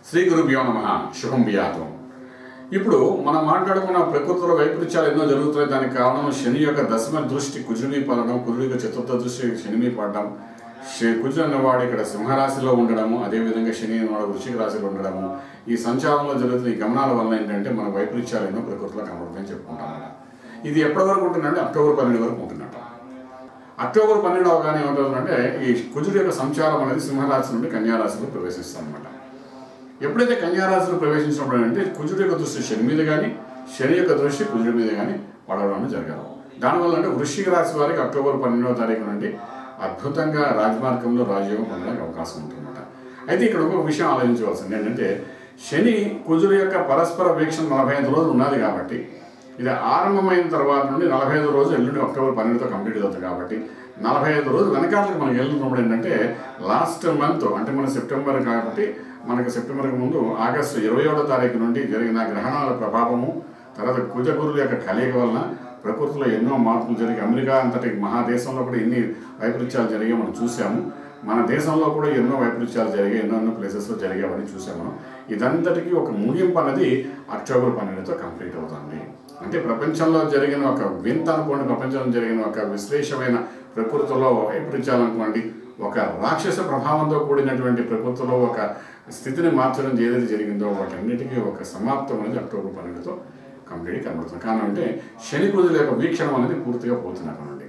శ్రీ గురుభ్యో నమ శుభం వ్యాతం ఇప్పుడు మనం మాట్లాడుకున్న ప్రకృతిలో వైపరీత్యాలు ఎన్నో జరుగుతున్నాయి దానికి కారణం శని యొక్క దశమ దృష్టి కుజుని పడడం కుజుడి యొక్క చతుర్థ దృష్టి శనిమి పడడం శ- కుజుడు అన్నవాడు ఇక్కడ సింహరాశిలో ఉండడము అదేవిధంగా శని అన్నవాడు వృశ్చిక రాశిలో ఉండడము ఈ సంచారంలో జరుగుతున్న ఈ గమనాల వల్ల ఏంటంటే మన వైపరీత్యాలు ఎన్నో ప్రకృతిలో కనబడుతుందని చెప్పుకుంటాం మనం. ఇది ఎప్పటి వరకు ఉంటుందంటే అక్టోబర్ పన్నెండు వరకు ఉంటున్నట్టు అక్టోబర్ పన్నెండు అవగానే ఏమవుతుందంటే ఈ కుజుడు యొక్క సంచారం అనేది సింహరాశి నుండి కన్యారాశిలో ప్రవేశిస్తుంది అనమాట ఎప్పుడైతే కన్యారాశిలో ప్రవేశించినప్పుడు అంటే కుజుడు యొక్క దృష్టి శని మీద కానీ శని యొక్క దృష్టి కుజుడి మీద కానీ పడడం అనేది జరగదు దానివల్ల అంటే వృశ్చిక రాశి వారికి అక్టోబర్ పన్నెండవ తారీఖు నుండి అద్భుతంగా రాజమార్గంలో రాజయోగం పొందడానికి అవకాశం ఉంటుందన్నమాట అయితే ఇక్కడ ఒక విషయం ఆలోచించవలసింది ఏంటంటే శని కుజుడు యొక్క పరస్పర వీక్షణ నలభై ఐదు రోజులు ఉన్నది కాబట్టి ఇది ఆరంభమైన తర్వాత నుండి నలభై ఐదు రోజులు ఎల్లుండి అక్టోబర్ పన్నెండుతో కంప్లీట్ అవుతుంది కాబట్టి నలభై ఐదు రోజులు వెనకాలకి మనం వెళ్తున్నప్పుడు ఏంటంటే లాస్ట్ మంత్ అంటే మన సెప్టెంబర్ కాబట్టి మనకి సెప్టెంబర్కి ముందు ఆగస్టు ఇరవై ఒకటో తారీఖు నుండి జరిగిన గ్రహణాల ప్రభావము తర్వాత కుజగురుల యొక్క కలయిక వలన ప్రకృతిలో ఎన్నో మార్పులు జరిగి అమెరికా అంతటి మహాదేశంలో కూడా ఎన్ని వైపరీత్యాలు జరిగాయి మనం చూసాము మన దేశంలో కూడా ఎన్నో వైపరీత్యాలు జరిగాయి ఎన్నో ఎన్నో ప్లేసెస్లో జరిగాయని చూసాము మనం ఇదంతటికీ ఒక ముగింపు అనేది అక్టోబర్ పన్నెండుతో కంప్లీట్ అవుతుంది అంటే ప్రపంచంలో జరిగిన ఒక వింత అనుకోండి ప్రపంచంలో జరిగిన ఒక విశ్లేషమైన ప్రకృతిలో వైపరీత్యాలనుకోండి ఒక రాక్షస ప్రభావంతో కూడినటువంటి ప్రకృతిలో ఒక స్థితిని మార్చడం ఏదైతే జరిగిందో వాటన్నిటికీ ఒక సమాప్తం అనేది అక్టోబర్ పన్నెండుతో కంప్లీట్ కనబడుతుంది కారణం అంటే శని కుజుల యొక్క వీక్షణం అనేది పూర్తిగా పోతుంది అక్కడ నుండి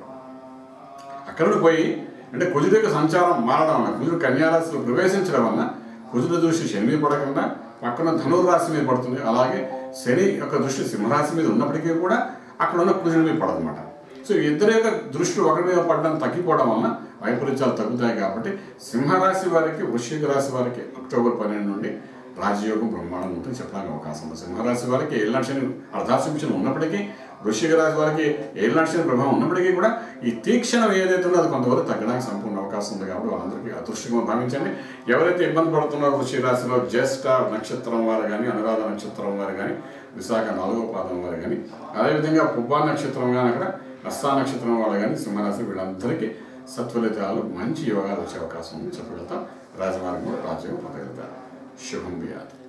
అక్కడ నుండి పోయి అంటే కుజుడు యొక్క సంచారం మారడం వల్ల కుజుడు కన్యారాశిలో ప్రవేశించడం వల్ల కుజుడు దృష్టి శని మీద పడకుండా పక్కన ధనుర్రాశి మీద పడుతుంది అలాగే శని యొక్క దృష్టి సింహరాశి మీద ఉన్నప్పటికీ కూడా అక్కడ ఉన్న కుజుడి మీద పడదన్నమాట సో ఇద్దరి యొక్క దృష్టి ఒకరి మీద పడడం తగ్గిపోవడం వలన వైపరీత్యాలు తగ్గుతాయి కాబట్టి సింహరాశి వారికి వృశ్చిక రాశి వారికి అక్టోబర్ పన్నెండు నుండి రాజయోగం బ్రహ్మాండం ఉంటుంది చెప్పడానికి అవకాశం ఉంది సింహరాశి వారికి ఏళ్ళక్షని అర్ధాశించడం ఉన్నప్పటికీ వృశ్చిక రాశి వారికి ఏళ్ళక్షని ప్రభావం ఉన్నప్పటికీ కూడా ఈ తీక్షణం ఏదైతే ఉందో అది కొంతవరకు తగ్గడానికి సంపూర్ణ అవకాశం ఉంది కాబట్టి వాళ్ళందరికీ అదృష్టంగా భావించండి ఎవరైతే ఇబ్బంది పడుతున్నారో వృశ్చిక రాశిలో జ్యేష్ఠ నక్షత్రం వారు కానీ అనురాధ నక్షత్రం వారు కానీ విశాఖ నాలుగో పాదం వారు కానీ అదేవిధంగా పుబ్బా నక్షత్రం కానీ అక్కడ హస్తా నక్షత్రం వాళ్ళు కానీ సింహరాశి వీళ్ళందరికీ సత్ఫలితాలు మంచి యోగాలు వచ్చే అవకాశం ఉంది చెప్పగలుగుతాం రాజమార్గంలో రాజ్యం పొందగలుగుతారు శుభం బియాదు